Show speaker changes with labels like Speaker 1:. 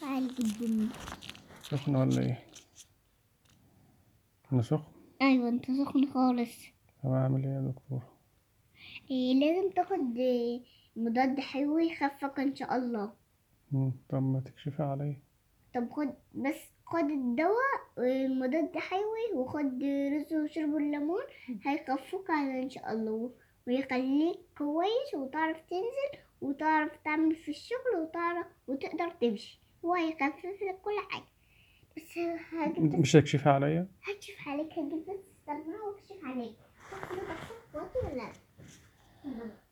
Speaker 1: عالي جدا
Speaker 2: سخن ولا ايه انا سخن
Speaker 1: ايوه انت سخن خالص
Speaker 2: طب اعمل ايه يا دكتور
Speaker 1: إيه لازم تاخد إيه، مضاد حيوي يخفك ان شاء الله
Speaker 2: مم، طب ما تكشفي عليا
Speaker 1: طب خد بس خد الدواء والمضاد حيوي وخد رز وشرب الليمون هيخفوك على ان شاء الله ويخليك كويس وتعرف تنزل وتعرف تعمل في الشغل وتعرف وتقدر تمشي هو هيخفف لك كل حاجة بس هجيب بس
Speaker 2: مش هتكشفي عليا
Speaker 1: هكشف عليك هجيب بس السماعة واكشف عليك صح كده صح ولا لا؟